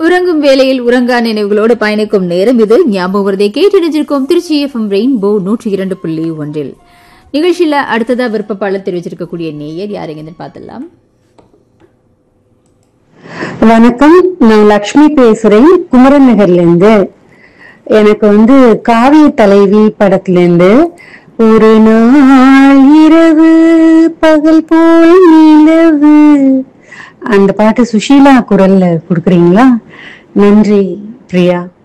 உறங்கும் வேளையில் உறங்கா நினைவுகளோடு பயணிக்கும் நேரம் இது ஞாபகம் வருதை கேட்டிருந்திருக்கும் திருச்சி எஃப்எம் ரெயின்போ நூற்றி இரண்டு புள்ளி ஒன்றில் நிகழ்ச்சியில அடுத்ததா விருப்பப்பாளர் தெரிவிச்சிருக்கக்கூடிய நேயர் யாருங்கன்னு பார்த்துடலாம் வணக்கம் நான் லக்ஷ்மி பேசுறேன் குமரன் நகர்ல இருந்து எனக்கு வந்து காவிய தலைவி படத்துல இருந்து ஒரு நாள் இரவு பகல் போல் நிலவு அந்த பாட்டு சுஷீலா குரல்ல கொடுக்குறீங்களா நன்றி பிரியா